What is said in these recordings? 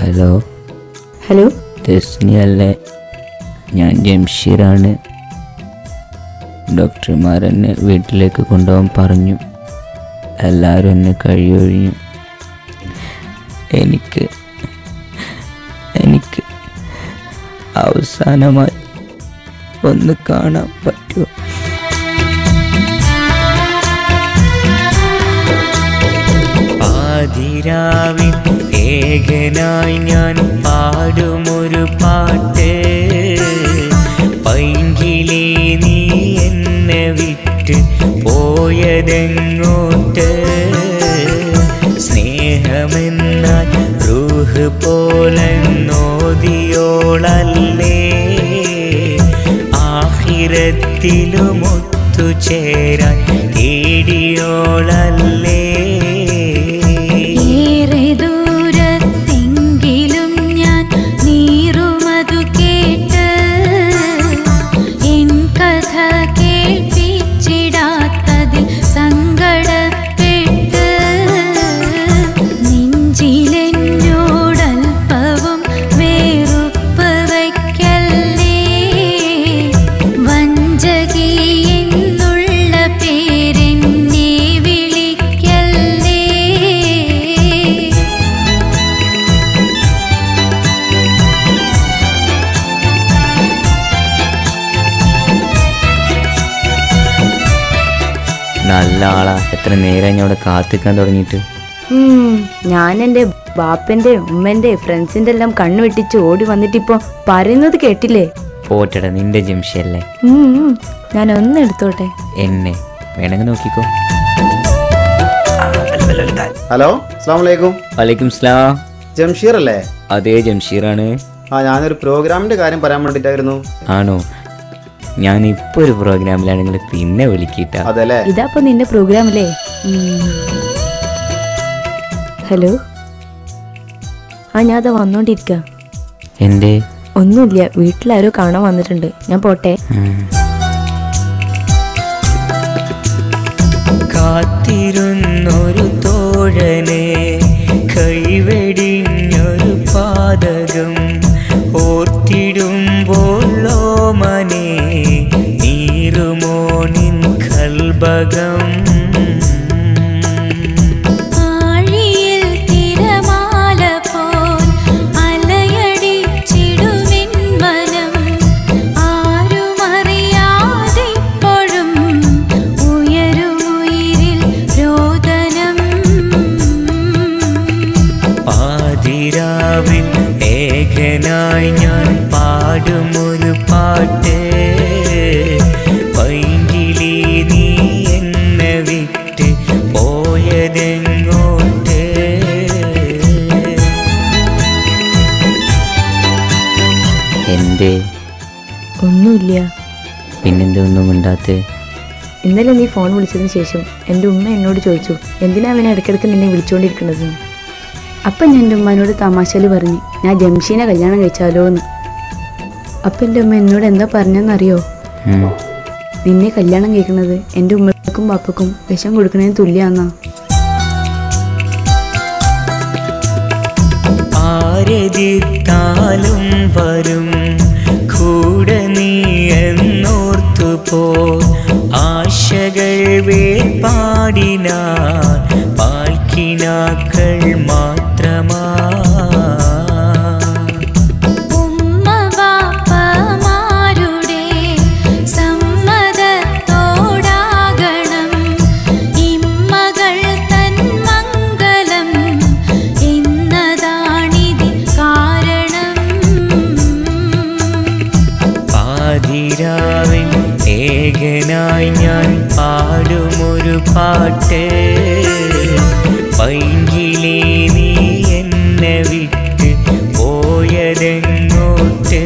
Hello hello തെസ്നിയല്ലേ ഞാൻ ജംഷീറാണ് ഡോക്ടർമാർ എന്നെ വീട്ടിലേക്ക് കൊണ്ടുപോകാൻ പറഞ്ഞു എല്ലാവരും എന്നെ കഴിയൊഴിഞ്ഞു എനിക്ക് എനിക്ക് അവസാനമായി ഒന്ന് കാണാൻ പറ്റുമോ പാതിരാവിൽ ഏകനായി ഞാൻ പാടുമൊരു പാട്ട് പൈങ്കിളി നീ എന്നെ വിട്ട് പോയതെങ്ങോട്ട് സ്നേഹമെന്നാൽ റൂഹ് പോലെ നോദിയോളല്ലേ ആഹിരത്തിലും ഒത്തുചേരാൻ തേടിയോളല്ലേ ഏറെ ദൂരത്തെങ്കിലും ഞാൻ നീറുമതു കേട്ട് എൻ കഥ കേൾപ്പിച്ചിടാത്തതിൽ സങ്കടപ്പെട്ട് നെഞ്ചിലെന്നോടൽപ്പവും വേറുപ്പ് വയ്ക്കല്ലേ വഞ്ചകി എന്നുള്ള പേരെന്നെ വിളിക്കല്ലേ നല്ല ആളാ എത്ര നേരം ഞാൻ അവിടെ കാത്തിക്കാൻ തുടങ്ങിയിട്ട് ഉം, ഞാൻ എൻ്റെ ബാപ്പൻ്റെ ഉമ്മൻ്റെ ഫ്രണ്ട്സിൻ്റെ എല്ലാം കണ്ണു വെട്ടിച്ച് ഓടി വന്നിട്ടിപ്പോ പറയുന്നത് കേട്ടില്ലേ പോട്ടെടാ നിന്റെ ജംഷിയല്ലേ ഉം, ഉം, ഞാൻ ഒന്ന് എടുത്തോട്ടെ എന്നെ വേണമെങ്കിൽ നോക്കിക്കോ ഹലോ അസ്സാം വലൈക്കും വലൈക്കും സ്ലാം ജംഷീർ അല്ലേ അതേ ജംഷീറാണ് ആ ഞാനൊരു പ്രോഗ്രാമിന്റെ കാര്യം പറയാൻ വേണ്ടിട്ടായിരുന്നു ആണോ ഞാൻ ഇപ്പോൾ ഒരു പ്രോഗ്രാമിലാണെങ്കിൽ പിന്നെ വിളിക്കിട്ട അതെല്ലേ ഇതാപ്പോ നിന്റെ പ്രോഗ്രാമില്ലേ ഉം. ഹലോ ആ ഞാൻ അതാ വന്നോണ്ടിരിക്ക എന്തേ ഒന്നുമില്ല വീട്ടിലാരോ കാണാൻ വന്നിട്ടുണ്ട് ഞാൻ പോട്ടെ ഉം. കാത്തിരുന്നൊരു തോഴനെ കൈവെടിഞ്ഞൊരു പാതകം ഓർത്തിടുമ്പോഴോ മനെ നീറുമോ നിൻ കൽബകം ആഴിയിൽ തിരമാല പോൽ അലയടിച്ചിടുമെൻ മനം ആരുമറിയാതിപ്പോഴും ഉയരുമുയിരിൽ രോദനം പാതിരാവിൽ ഏകനായി ഞാൻ പാടുമൊരു പാട്ട് പൈങ്കിളി നീ എന്നെ വിട്ട് പോയതെങ്ങോട്ട് എന്തേ ഒന്നുമില്ല പിന്നെന്തേ ഒന്നും മിണ്ടാത്തേ ഇന്നലെ നീ ഫോൺ വിളിച്ചതിന് ശേഷം എൻ്റെ ഉമ്മ എന്നോട് ചോദിച്ചു എന്തിനാ അവനെ ഇടയ്ക്കിടയ്ക്ക് നിന്നെ വിളിച്ചുകൊണ്ടിരിക്കുന്നത് അപ്പം ഞാൻ എൻ്റെ ഉമ്മാനോട് തമാശയിൽ പറഞ്ഞു ഞാൻ ജംഷീനെ കല്യാണം കഴിച്ചാലോ എന്ന് അപ്പം എൻ്റെ ഉമ്മ എന്നോട് എന്താ പറഞ്ഞെന്നറിയോ ഉം. നിന്നെ കല്യാണം കഴിക്കുന്നത് എൻ്റെ ഉമ്മക്കും പാപ്പക്കും വിഷം കൊടുക്കണതിന് തുല്യാന്നാ ആരെതിർത്താലും വരും കൂടെ നീ എന്നോർത്തു പോ ആശകൾ വേർപാടിനാ പാൽക്കിനാക്കൾ മാത്രമാ ഉമ്മ ബാപ്പമാരുടെ സമ്മതത്തോടാകണം ഇമ്മകൾ തൻ മംഗലം എന്നതാണിതി കാരണം പാതിരാവിൻ ഏകനായി ഞാൻ പാടുമൊരു പാട്ട് പൈങ്കിളി നീ എന്നെ വിട്ട് പോയതെങ്ങോട്ട്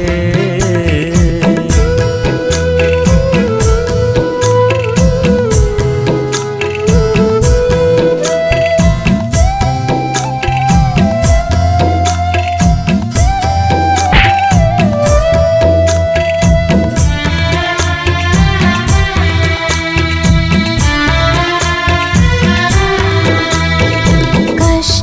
കഷ്ട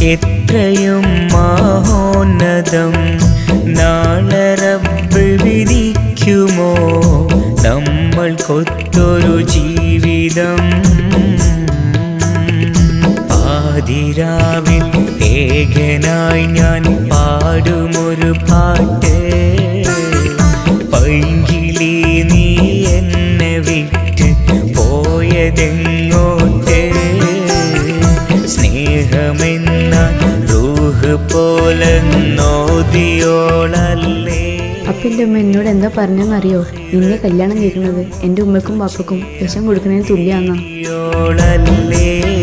എത്രയും മഹോന്നതം നാളെ റബ്ബ് വിധിക്കുമോ നമ്മൾക്കൊത്തൊരു ജീവിതം പാതിരാവിൽ ഏകനായി ഞാൻ പാടുമൊരു പാട്ട് പൈങ്കിളി നീ എന്നെ വിട്ട് പോയതെങ്ങോട്ട് സ്നേഹമെന്ന റൂഹ് പോലെ നോദിയോളല്ലേ അപ്പം എൻ്റെ ഉമ്മ എന്നോട് എന്താ പറഞ്ഞെന്നറിയോ നിന്നെ കല്യാണം കഴിക്കുന്നത് എൻ്റെ ഉമ്മക്കും പാപ്പക്കും വിഷം കൊടുക്കുന്നതിന് തുല്യാന്നാ യോളല്ലേ